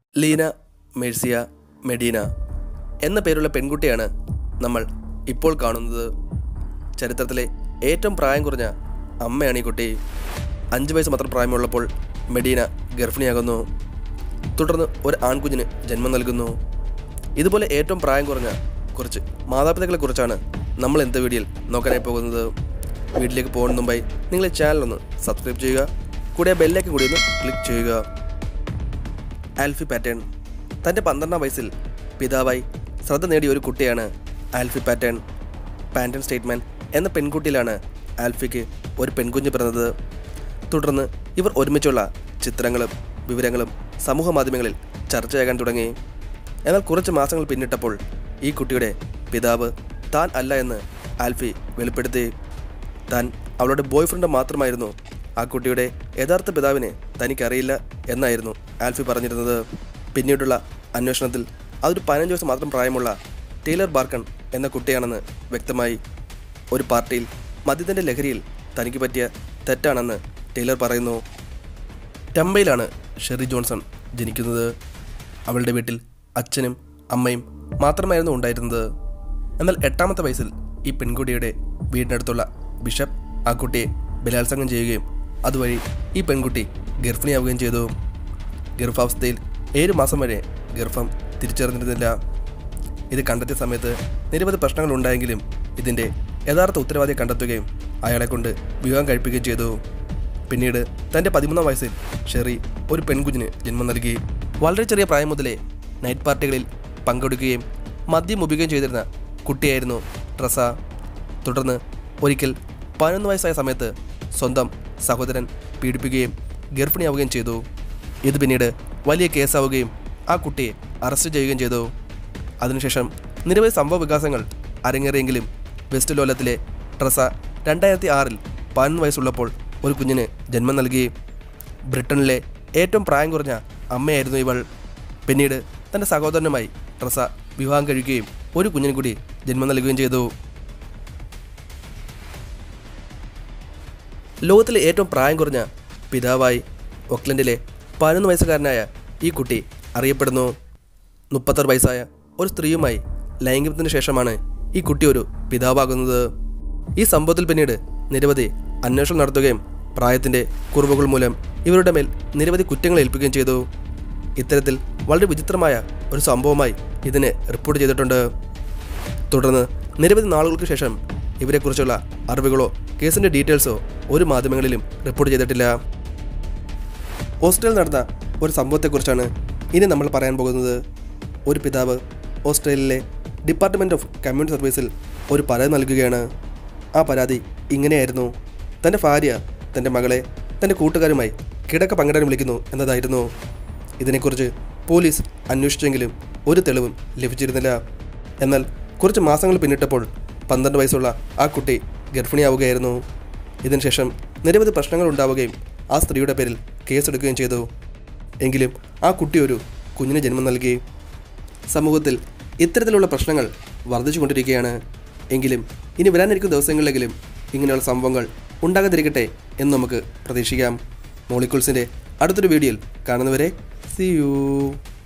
Leena മേഴ്സിയ Medina എന്ന പേരുള്ള പെൺകുട്ടിയാണ് നമ്മൾ ഇപ്പോൾ കാണുന്നത് ചരിത്രത്തിലെ ഏറ്റവും പ്രായം കുറഞ്ഞ അമ്മയാണ് ഈ കുട്ടി അഞ്ച് വയസ്സ് മാത്രം പ്രായമുള്ളപ്പോൾ മെഡീന ഗർഭിണിയാകുന്നു തുടർന്ന് ഒരു ആൺകുഞ്ഞിന് ജന്മം നൽകുന്നു ഇതുപോലെ ഏറ്റവും പ്രായം കുറഞ്ഞ കുറച്ച് മാതാപിതാക്കളെക്കുറിച്ചാണ് നമ്മൾ ഇന്നത്തെ വീഡിയോയിൽ നോക്കാനായി പോകുന്നത് വീട്ടിലേക്ക് പോകുന്ന മുമ്പായി നിങ്ങൾ ഈ ചാനൽ ഒന്ന് സബ്സ്ക്രൈബ് ചെയ്യുക കൂടെ ബെല്ലേക്ക് കൂടി ഒന്ന് ക്ലിക്ക് ചെയ്യുക ആൽഫി പാറ്റേൺ തൻ്റെ പന്ത്രണ്ടാം വയസ്സിൽ പിതാവായി ശ്രദ്ധ നേടിയ ഒരു കുട്ടിയാണ് ആൽഫി പാറ്റേൺ പാറ്റേൺ സ്റ്റേറ്റ്മെൻറ്റ് എന്ന പെൺകുട്ടിയിലാണ് ആൽഫിക്ക് ഒരു പെൺകുഞ്ഞ് പിറന്നത് തുടർന്ന് ഇവർ ഒരുമിച്ചുള്ള ചിത്രങ്ങളും വിവരങ്ങളും സമൂഹ മാധ്യമങ്ങളിൽ ചർച്ചയാകാൻ തുടങ്ങി എന്നാൽ കുറച്ച് മാസങ്ങൾ പിന്നിട്ടപ്പോൾ ഈ കുട്ടിയുടെ പിതാവ് താൻ അല്ല എന്ന് ആൽഫി വെളിപ്പെടുത്തി താൻ അവളുടെ ബോയ് ഫ്രണ്ട് മാത്രമായിരുന്നു ആ കുട്ടിയുടെ യഥാർത്ഥ പിതാവിനെ തനിക്കറിയില്ല എന്നായിരുന്നു ആൽഫി പറഞ്ഞിരുന്നത് പിന്നീടുള്ള അന്വേഷണത്തിൽ അതൊരു പതിനഞ്ച് വയസ്സ് മാത്രം പ്രായമുള്ള ടീലർ ബാർക്കൺ എന്ന കുട്ടിയാണെന്ന് വ്യക്തമായി ഒരു പാർട്ടിയിൽ മദ്യത്തിൻ്റെ ലഹരിയിൽ തനിക്ക് പറ്റിയ തെറ്റാണെന്ന് ടീലർ പറയുന്നു ടംബയിലാണ് ഷെറി ജോൺസൺ ജനിക്കുന്നത് അവളുടെ വീട്ടിൽ അച്ഛനും അമ്മയും മാത്രമായിരുന്നു ഉണ്ടായിരുന്നത് എന്നാൽ എട്ടാമത്തെ വയസ്സിൽ ഈ പെൺകുട്ടിയുടെ വീടിനടുത്തുള്ള ബിഷപ്പ് ആ കുട്ടിയെ ബലാത്സംഗം ചെയ്യുകയും അതുവഴി ഈ പെൺകുട്ടി ഗർഭിണിയാവുകയും ചെയ്തു ഗർഭാവസ്ഥയിൽ ഏഴ് മാസം വരെ ഗർഭം തിരിച്ചറിഞ്ഞിരുന്നില്ല ഇത് കണ്ടെത്തിയ സമയത്ത് നിരവധി പ്രശ്നങ്ങൾ ഉണ്ടായെങ്കിലും ഇതിൻ്റെ യഥാർത്ഥ ഉത്തരവാദിയെ കണ്ടെത്തുകയും അയാളെ കൊണ്ട് വിവാഹം കഴിപ്പിക്കുകയും ചെയ്തു പിന്നീട് തൻ്റെ പതിമൂന്നാം വയസ്സിൽ ഷെറി ഒരു പെൺകുഞ്ഞിന് ജന്മം നൽകി വളരെ ചെറിയ പ്രായം മുതലേ നൈറ്റ് പാർട്ടികളിൽ പങ്കെടുക്കുകയും മദ്യം ഉപയോഗിക്കുകയും ചെയ്തിരുന്ന കുട്ടിയായിരുന്നു ട്രസ തുടർന്ന് ഒരിക്കൽ പതിനൊന്ന് വയസ്സായ സമയത്ത് സ്വന്തം സഹോദരൻ പീഡിപ്പിക്കുകയും ഗർഭിണിയാവുകയും ചെയ്തു ഇത് പിന്നീട് വലിയ കേസാവുകയും ആ കുട്ടിയെ അറസ്റ്റ് ചെയ്യുകയും ചെയ്തു അതിനുശേഷം നിരവധി സംഭവ വികാസങ്ങൾ അരങ്ങേറിയെങ്കിലും വെസ്റ്റ് ലോലത്തിലെ ട്രസ രണ്ടായിരത്തി ആറിൽ പതിനൊന്ന് വയസ്സുള്ളപ്പോൾ ഒരു കുഞ്ഞിന് ജന്മം നൽകി ബ്രിട്ടനിലെ ഏറ്റവും പ്രായം കുറഞ്ഞ അമ്മയായിരുന്നു ഇവൾ പിന്നീട് തൻ്റെ സഹോദരനുമായി ട്രസ വിവാഹം കഴിക്കുകയും ഒരു കുഞ്ഞിന് കൂടി ജന്മം നൽകുകയും ചെയ്തു ലോകത്തിലെ ഏറ്റവും പ്രായം കുറഞ്ഞ പിതാവായി ഓക്ലൻഡിലെ പതിനൊന്ന് വയസ്സുകാരനായ ഈ കുട്ടി അറിയപ്പെടുന്നു മുപ്പത്താറ് വയസ്സായ ഒരു സ്ത്രീയുമായി ലൈംഗികത്തിന് ശേഷമാണ് ഈ കുട്ടി ഒരു പിതാവാകുന്നത് ഈ സംഭവത്തിൽ പിന്നീട് നിരവധി അന്വേഷണം നടത്തുകയും പ്രായത്തിൻ്റെ കുറവുകൾ മൂലം ഇവരുടെ മേൽ നിരവധി കുറ്റങ്ങൾ ഏൽപ്പിക്കുകയും ചെയ്തു ഇത്തരത്തിൽ വളരെ വിചിത്രമായ ഒരു സംഭവമായി ഇതിനെ റിപ്പോർട്ട് ചെയ്തിട്ടുണ്ട് തുടർന്ന് നിരവധി നാളുകൾക്ക് ശേഷം ഇവരെക്കുറിച്ചുള്ള അറിവുകളോ കേസിൻ്റെ ഡീറ്റെയിൽസോ ഒരു മാധ്യമങ്ങളിലും റിപ്പോർട്ട് ചെയ്തിട്ടില്ല ഓസ്ട്രേലിയയിൽ നടന്ന ഒരു സംഭവത്തെക്കുറിച്ചാണ് ഇനി നമ്മൾ പറയാൻ പോകുന്നത് ഒരു പിതാവ് ഓസ്ട്രേലിയയിലെ ഡിപ്പാർട്ട്മെൻറ്റ് ഓഫ് കമ്മ്യൂണിറ്റി സർവീസിൽ ഒരു പരാതി നൽകുകയാണ് ആ പരാതി ഇങ്ങനെയായിരുന്നു തൻ്റെ ഭാര്യ തൻ്റെ മകളെ തൻ്റെ കൂട്ടുകാരുമായി കിടക്ക പങ്കിടാൻ വിളിക്കുന്നു എന്നതായിരുന്നു ഇതിനെക്കുറിച്ച് പോലീസ് അന്വേഷിച്ചെങ്കിലും ഒരു തെളിവും ലഭിച്ചിരുന്നില്ല എന്നാൽ കുറച്ച് മാസങ്ങൾ പിന്നിട്ടപ്പോൾ പന്ത്രണ്ട് വയസ്സുള്ള ആ കുട്ടി ഗർഭിണിയാവുകയായിരുന്നു ഇതിനുശേഷം നിരവധി പ്രശ്നങ്ങൾ ഉണ്ടാവുകയും ആ സ്ത്രീയുടെ പേരിൽ കേസെടുക്കുകയും ചെയ്തു എങ്കിലും ആ കുട്ടി ഒരു കുഞ്ഞിന് ജന്മം നൽകി സമൂഹത്തിൽ ഇത്തരത്തിലുള്ള പ്രശ്നങ്ങൾ വർദ്ധിച്ചുകൊണ്ടിരിക്കുകയാണ് എങ്കിലും ഇനി വരാനിരിക്കുന്ന ദിവസങ്ങളിലെങ്കിലും ഇങ്ങനെയുള്ള സംഭവങ്ങൾ ഉണ്ടാകാതിരിക്കട്ടെ എന്ന് നമുക്ക് പ്രതീക്ഷിക്കാം മോളിക്യൂൾസിൻ്റെ അടുത്തൊരു വീഡിയോയിൽ കാണുന്നവരെ സി യു